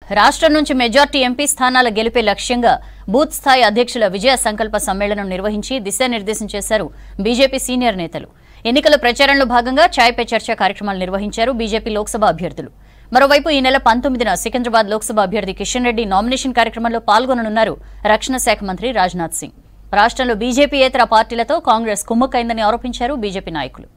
రాష్ట్రం నుంచి majority MP స్థానాల గెలిపే లక్ష్యంగా బూత్ స్థాయి అధ్యక్షుల విజయ సంకల్ప సమ్మేళనం నిర్వహించి దిశానిర్దేశం చేశారు బీజేపీ సీనియర్ నేతలు ఎన్నికల ప్రచారంలో భాగంగా ఛాయ్ పే చర్చ కార్యక్రమాలు నిర్వహించారు బీజేపీ లోక్సభ అభ్యర్థులు మరోవైపు ఈ నెల పంతొమ్మిదిన సికింద్రాబాద్ లోక్సభ అభ్యర్థి కిషన్ రెడ్డి నామినేషన్ కార్యక్రమంలో పాల్గొననున్నారు రక్షణ శాఖ మంత్రి రాజ్నాథ్ సింగ్ రాష్ట్రంలో బీజేపీయేతర పార్టీలతో కాంగ్రెస్ కుమ్మక్కైందని ఆరోపించారు బీజేపీ నాయకులు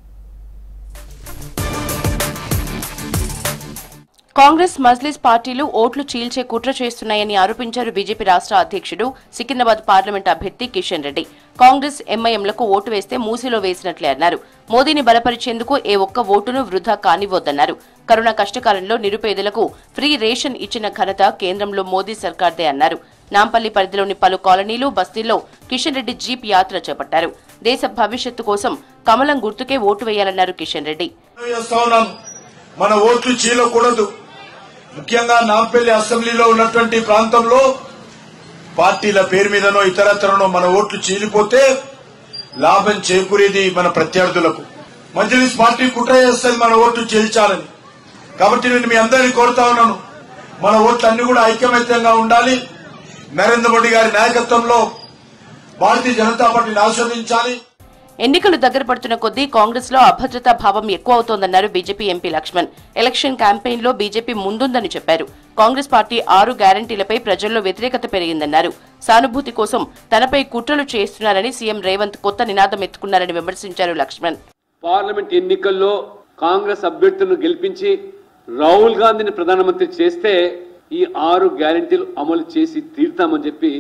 కాంగ్రెస్ మజ్లిస్ పార్టీలు ఓట్లు చీల్చే కుట్ర చేస్తున్నాయని ఆరోపించారు బీజేపీ రాష్ట్ర అధ్యక్షుడు సికింద్రాబాద్ పార్లమెంట్ అభ్యర్థి కిషన్ రెడ్డి కాంగ్రెస్ ఎంఐఎంలకు ఓటు వేస్తే మూసిలో వేసినట్లే అన్నారు మోదీని బలపరిచేందుకు ఏ ఒక్క ఓటును వృధా కానివ్వొద్దన్నారు కరోనా కష్టకాలంలో నిరుపేదలకు ఫ్రీ రేషన్ ఇచ్చిన ఘనత కేంద్రంలో మోదీ సర్కార్దే అన్నారు నాంపల్లి పరిధిలోని పలు కాలనీలు బస్తీల్లో కిషన్ రెడ్డి జీప్ యాత్ర చేపట్టారు దేశ భవిష్యత్తు కోసం కమలం గుర్తుకే ఓటు వేయాలన్నారు కిషన్ రెడ్డి చేస్తా ఉన్నాను మన ఓట్లు చీలకూడదు ముఖ్యంగా నాంపల్లి అసెంబ్లీలో ఉన్నటువంటి ప్రాంతంలో పార్టీల పేరు మీదనో ఇతరత్రనో మన ఓట్లు చీలిపోతే లాభం చేకూరేది మన ప్రత్యర్థులకు మజ్లిస్ పార్టీ కుట్ర చేస్తుంది మన ఓట్లు చీల్చాలని కాబట్టి నేను మీ అందరినీ కోరుతా ఉన్నాను మన ఓట్లు అన్ని కూడా ఐక్యమత్యంగా ఉండాలి నరేంద్ర మోడీ గారి నాయకత్వంలో భారతీయ జనతా పార్టీని ఆస్వాదించాలి ఎన్నికలు దగ్గర పడుతున్న కొద్దీ కాంగ్రెస్ లో అభద్రతా భావం ఎక్కువ అవుతోందన్నారు BJP MP Laxman election campaign లో బీజేపీ ముందుందని చెప్పారు కాంగ్రెస్ పార్టీ ఆరు గ్యారంటీలపై ప్రజల్లో వ్యతిరేకత పెరిగిందన్నారు సానుభూతి కోసం తనపై కుట్రలు చేస్తున్నారని సీఎం రేవంత్ కొత్త నినాదం ఎత్తుకున్నారని విమర్శించారు లక్ష్మణ్ పార్లమెంట్ ఎన్నికల్లో కాంగ్రెస్ అభ్యర్థులను గెలిపించి రాహుల్ గాంధీని ప్రధానమంత్రి చేస్తే ఈ ఆరు గ్యారెంటీలు అమలు చేసి తీరుతామని చెప్పి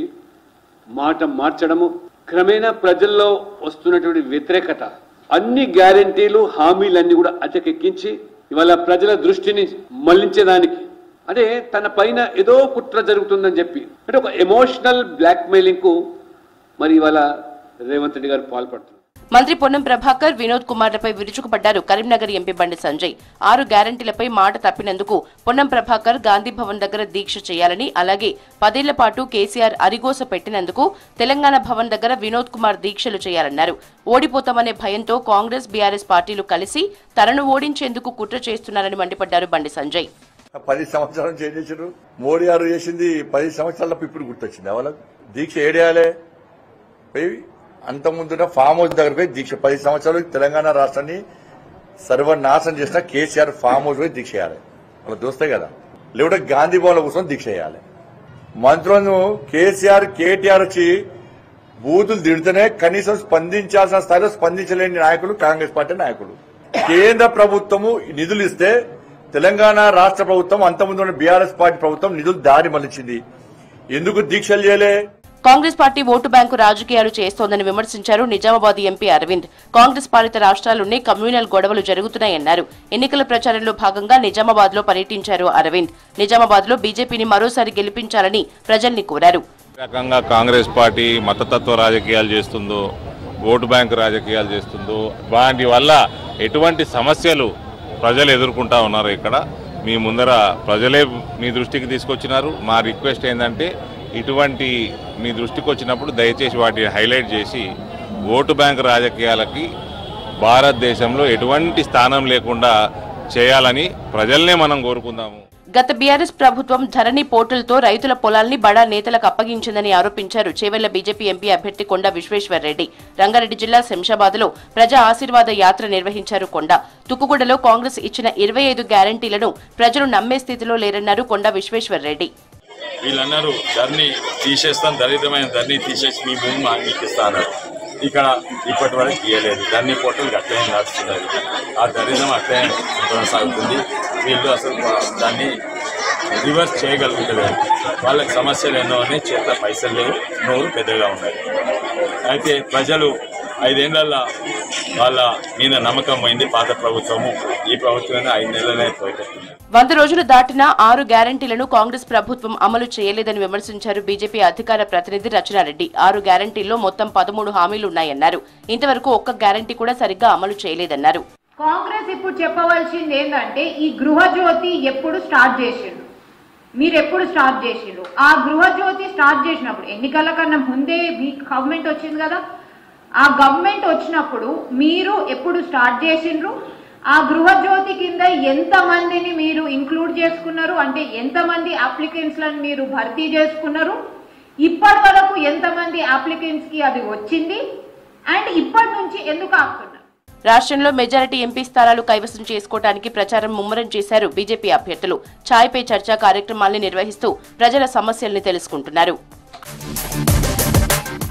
మాట మార్చడము క్రమేణా ప్రజల్లో వస్తున్నటువంటి వ్యతిరేకత అన్ని గ్యారెంటీలు హామీలన్నీ కూడా అటకెక్కించి ఇవాళ ప్రజల దృష్టిని మళ్లించేదానికి అంటే తన పైన ఏదో కుట్ర జరుగుతుందని చెప్పి అంటే ఒక ఎమోషనల్ బ్లాక్మెయిలింగ్ కు మరి ఇవాళ రేవంత్ రెడ్డి గారు పాల్పడుతున్నారు మంత్రి పొన్నం ప్రభాకర్ వినోద్ కుమార్లపై విరుచుకుపడ్డారు కరీంనగర్ ఎంపీ బండి సంజయ్ ఆరు గ్యారంటీలపై మాట తప్పినందుకు పొన్నం ప్రభాకర్ గాంధీ భవన్ దగ్గర దీక్ష చేయాలని అలాగే పదేళ్ల పాటు కేసీఆర్ అరిగోస పెట్టినందుకు తెలంగాణ భవన్ దగ్గర వినోద్ కుమార్ దీక్షలు చేయాలన్నారు ఓడిపోతామనే భయంతో కాంగ్రెస్ బీఆర్ఎస్ పార్టీలు కలిసి తనను ఓడించేందుకు కుట్ర చేస్తున్నారని మండిపడ్డారు బండి సంజయ్ పది సంవత్సరాల నుంచి ఏం చేశారు మోడీ గారు చేసింది పది సంవత్సరాల ఇప్పుడు గుర్తొచ్చింది వాళ్ళకు దీక్ష ఏడేయాలి పోయి అంత ముందున ఫామ్ హౌస్ దగ్గర పోయి దీక్ష పది సంవత్సరాలు తెలంగాణ రాష్ట్రాన్ని సర్వనాశనం చేసిన కేసీఆర్ ఫామ్ హౌస్ పోయి దీక్ష చేయాలి వాళ్ళ దోస్తే కదా లేకుంటే గాంధీ భవన్ కోసం దీక్ష చేయాలి మంత్రులను కేసీఆర్ కేటీఆర్ వచ్చి బూతులు తిడితేనే కనీసం స్పందించాల్సిన స్థాయిలో స్పందించలేని నాయకులు కాంగ్రెస్ పార్టీ నాయకులు కేంద్ర ప్రభుత్వము నిధులు ఇస్తే తెలంగాణ రాష్ట్ర ప్రభుత్వం అంతకుముందు బీఆర్ఎస్ పార్టీ ప్రభుత్వం నిధులు దారి మళ్లించింది ఎందుకు దీక్షలు చేయలే కాంగ్రెస్ పార్టీ ఓటు బ్యాంకు రాజకీయాలు చేస్తోందని విమర్శించారు నిజామాబాద్ ఎంపీ అరవింద్ కాంగ్రెస్ పాలిత రాష్ట్రాల్లోనే కమ్యూనల్ గొడవలు జరుగుతున్నాయన్నారు ఎన్నికల ప్రచారంలో భాగంగా నిజామాబాద్ లో పర్యటించారు అరవింద్ నిజామాబాద్ లో బీజేపీని మరోసారి గెలిపించాలని ప్రజల్ని కోరారు రకంగా కాంగ్రెస్ పార్టీ మతతత్వ రాజకీయాలు చేస్తుందో ఓటు బ్యాంకు రాజకీయాలు చేస్తుందో వాటి వల్ల ఎటువంటి సమస్యలు ప్రజలు ఎదుర్కొంటా ఉన్నారు ఇక్కడ మీ ముందర ప్రజలే మీ దృష్టికి తీసుకొచ్చినారు మా రిక్వెస్ట్ ఏంటంటే ఇటువంటి మీ దృష్టికి వచ్చినప్పుడు దయచేసి వాటిని హైలైట్ చేసి ఓటు బ్యాంకు రాజకీయాలకి భారతదేశంలో ఎటువంటి స్థానం లేకుండా చేయాలని ప్రజల్నే మనం కోరుకుందాము గత బీఆర్ఎస్ ప్రభుత్వం ధరణి పోర్టల్తో రైతుల పొలాల్ని బడా నేతలకు అప్పగించిందని ఆరోపించారు చేవెళ్ల బీజేపీ ఎంపీ అభ్యర్థి కొండ విశ్వేశ్వర్రెడ్డి రంగారెడ్డి జిల్లా శంషాబాద్ లో ప్రజా ఆశీర్వాద యాత్ర నిర్వహించారు కొండ తుక్కుగూడలో కాంగ్రెస్ ఇచ్చిన ఇరవై ఐదు గ్యారంటీలను ప్రజలు నమ్మే స్థితిలో లేరన్నారు కొండ విశ్వేశ్వర్రెడ్డి వీళ్ళన్నారు ధరని తీసేస్తాం దరిద్రమైన ధరని తీసేసి మీ భూమి మాకు మీకు ఇస్తా అన్నారు ఇక్కడ ఇప్పటి వరకు తీయలేదు ధరణి పోర్టల్ అట్లనే నడుస్తున్నది ఆ దరిద్రం అట్లనే కొనసాగుతుంది వీళ్ళు అసలు దాన్ని రివర్స్ చేయగలుగుతలేదు వాళ్ళకి సమస్యలు ఎన్నో ఉన్నాయి చేత పైసలు లేవు నోరు పెద్దగా ఉన్నాయి అయితే ప్రజలు ఐదేళ్లలో వాళ్ళ మీద నమ్మకం పోయింది పాత ప్రభుత్వము ఈ ప్రభుత్వమే ఐదు నెలలనే పోయేటట్టున్నారు వంద రోజులు దాటినా ఆరు గ్యారంటీలను కాంగ్రెస్ ప్రభుత్వం అమలు చేయలేదని విమర్శించారు బీజేపీ అధికార ప్రతినిధి రచనారెడ్డి ఆరు గ్యారంటీల్లో మొత్తం పదమూడు హామీలున్నాయన్నారు ఇంతవరకు ఒక్క గ్యారంటీ కూడా సరిగ్గా అమలు చేయలేదన్నారు కాంగ్రెస్ ఇప్పుడు చెప్పవలసింది ఏంటంటే ఈ గృహజ్యోతి ఎప్పుడు స్టార్ట్ చేసిండు మీరు ఎప్పుడు స్టార్ట్ చేసిండ్రు ఆ గృహజ్యోతి స్టార్ట్ చేసినప్పుడు ఎన్నికల కన్నా ముందే మీ గవర్నమెంట్ వచ్చింది కదా ఆ గవర్నమెంట్ వచ్చినప్పుడు మీరు ఎప్పుడు స్టార్ట్ చేసిండ్రు ఆ గృహజ్యోతి కింద ఎంత మందిని మీరు ఇంక్లూడ్ చేసుకున్నారు అంటే ఎంత మంది అప్లికెంట్స్లను మీరు భర్తీ చేసుకున్నారు ఇప్పటి వరకు ఎంతమంది అప్లికెంట్స్ కి అది వచ్చింది అండ్ ఇప్పటి నుంచి ఎందుకు ఆపుతున్నారు రాష్ట్రంలో మెజారిటీ ఎంపీ స్థానాలు కైవసం చేసుకోవడానికి ప్రచారం ముమ్మరం చేశారు బీజేపీ అభ్యర్థులు ఛాయ్ పే చర్చా కార్యక్రమాల్ని నిర్వహిస్తూ ప్రజల సమస్యల్ని తెలుసుకుంటున్నారు